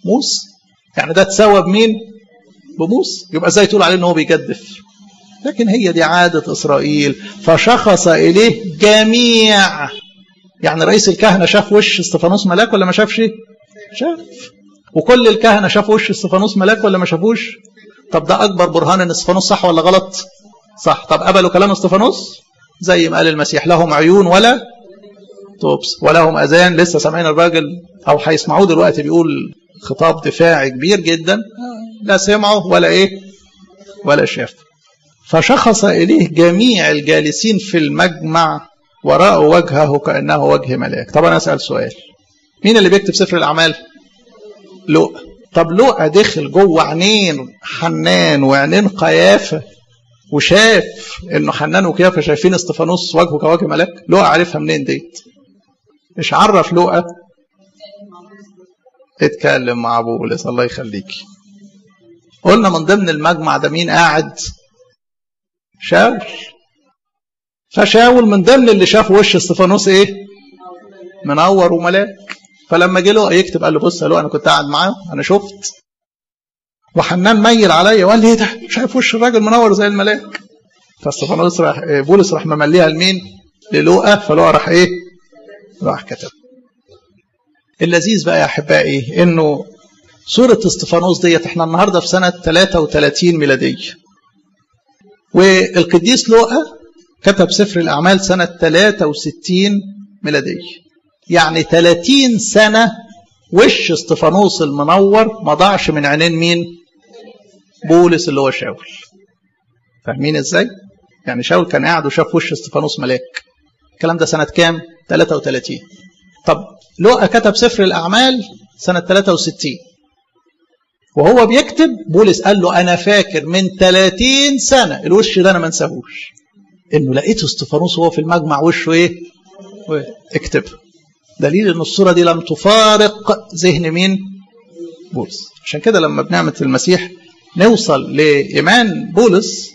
موسى يعني ده تساوى بمين بموسى يبقى ازاي تقول عليه ان هو بيجدف لكن هي دي عادة إسرائيل فشخص إليه جميع يعني رئيس الكهنة شاف وش استفانوس ملاك ولا ما شافش شاف وكل الكهنة شافوا وش استفانوس ملاك ولا ما شافوش طب ده أكبر برهان إن استفانوس صح ولا غلط صح طب قبلوا كلام استفانوس زي ما قال المسيح لهم عيون ولا توبس ولهم أذان لسه سامعين الراجل أو هيسمعوه دلوقتي بيقول خطاب دفاعي كبير جدا لا سمعوا ولا إيه ولا شافوا فشخص إليه جميع الجالسين في المجمع ورأوا وجهه كأنه وجه ملاك طب أنا أسأل سؤال مين اللي بيكتب سفر الأعمال لؤى طب لؤى دخل جوه عينين حنان وعينين قيافة وشاف انه حنان وقيافة شايفين استفانوس وجهه كوجه ملاك لؤى عارفها منين ديت مش عرف لؤى اتكلم مع بولس الله يخليكي قلنا من ضمن المجمع ده مين قاعد شاول فشاول من ضمن اللي شاف وش استفانوس ايه منور وملاك فلما جه له يكتب قال له بص له انا كنت قاعد معاه انا شفت وحنان ميل عليا وقال لي ايه ده شايف وش الراجل منور زي الملاك فاستفانوس راح بولس راح ممليها لمين للوقا فلوقا راح ايه راح كتب اللذيذ بقى يا احبائي انه سورة استفانوس ديت احنا النهارده في سنة 33 ميلادية والقديس لوقا كتب سفر الأعمال سنة 63 ميلادية يعني 30 سنة وش استفانوس المنور ما ضاعش من عينين مين بولس اللي هو شاول فاهمين ازاي يعني شاول كان قاعد وشاف وش استفانوس ملاك الكلام ده سنة كام 33 طب لوقا كتب سفر الأعمال سنة 63 وهو بيكتب بولس قال له أنا فاكر من 30 سنة الوش ده أنا ما انساهوش إنه لقيت استفانوس وهو في المجمع وشه إيه؟ اكتب دليل إن الصورة دي لم تفارق ذهن مين؟ بولس عشان كده لما بنعمة المسيح نوصل لإيمان بولس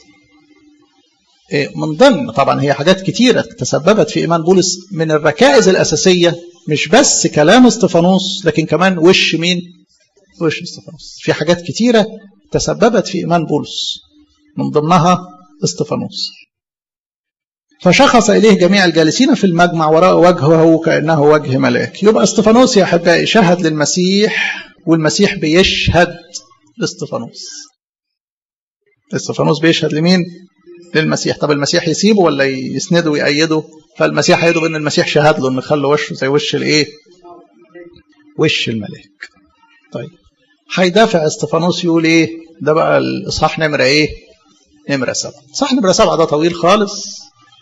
من ضمن طبعا هي حاجات كتيرة تسببت في إيمان بولس من الركائز الأساسية مش بس كلام استفانوس لكن كمان وش مين؟ وش استفانوس في حاجات كتيرة تسببت في إيمان بولس من ضمنها استفانوس فشخص إليه جميع الجالسين في المجمع وراء وجهه كأنه وجه ملاك يبقى استفانوس يا أحبائي شهد للمسيح والمسيح بيشهد لاستفانوس استفانوس بيشهد لمين؟ للمسيح طب المسيح يسيبه ولا يسنده ويأيده فالمسيح هيدو بأن المسيح شهد له أن خلى وشه زي وش الإيه؟ وش الملاك طيب هيدافع استفانوس يقول ايه ده بقى الاصحاح نمره ايه نمره سبعه اصحاح نمره سبعه ده طويل خالص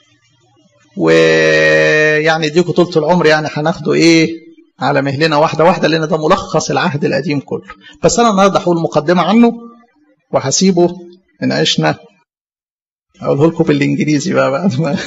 ويعني اديكم طولة العمر يعني هناخده ايه على مهلنا واحده واحده لان ده ملخص العهد القديم كله بس انا النهارده هقول مقدمه عنه وهسيبه ان عشنا اقوله لكم بالانجليزي بقى بعد ما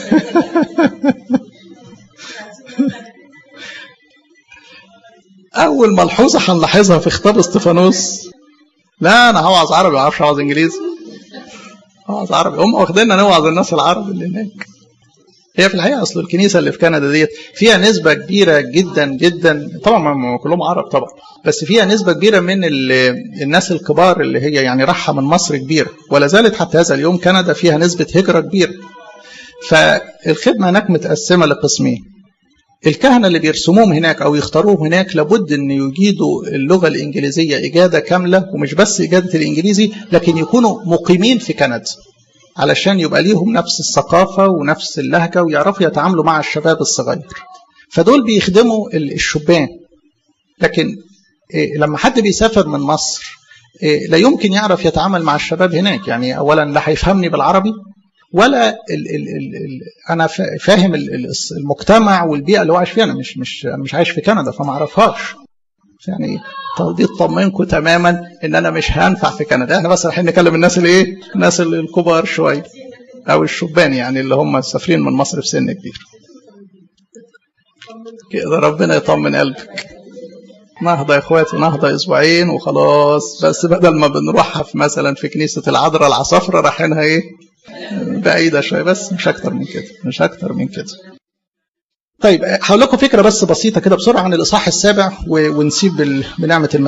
أول ملحوظة هنلاحظها في خطاب استفانوس لا أنا هوعظ عربي ما أعرفش أوعظ إنجليزي هوعظ عربي هم واخديننا نوعظ الناس العرب اللي هناك هي في الحقيقة أصل الكنيسة اللي في كندا ديت فيها نسبة كبيرة جدا جدا طبعا ما كلهم عرب طبعا بس فيها نسبة كبيرة من الناس الكبار اللي هي يعني راحة من مصر كبيرة ولا زالت حتى هذا اليوم كندا فيها نسبة هجرة كبيرة فالخدمة هناك متقسمة لقسمين الكهنة اللي بيرسموهم هناك أو يختاروهم هناك لابد أن يجيدوا اللغة الإنجليزية إجادة كاملة ومش بس إجادة الإنجليزي لكن يكونوا مقيمين في كندا علشان يبقى ليهم نفس الثقافة ونفس اللهجة ويعرفوا يتعاملوا مع الشباب الصغير فدول بيخدموا الشبان لكن لما حد بيسافر من مصر لا يمكن يعرف يتعامل مع الشباب هناك يعني أولا لا هيفهمني بالعربي ولا ال ال ال ال انا فاهم المجتمع والبيئه اللي هو عايش فيها انا مش مش انا مش عايش في كندا فما اعرفهاش يعني دي تطمنكم تماما ان انا مش هنفع في كندا احنا بس رايحين نكلم الناس الايه الناس الكبار شويه او الشبان يعني اللي هم مسافرين من مصر في سن كبير كده ربنا يطمن قلبك نهضة يا اخواتي نهضة اسبوعين وخلاص بس بدل ما بنروحها في مثلا في كنيسة العذراء العصافرة رايحينها ايه بعيدة شوية بس مش أكتر من كده مش أكتر من كده طيب هقول لكم فكرة بس بسيطة كده بسرعة عن الإصحاح السابع ونسيب بنعمة المسيح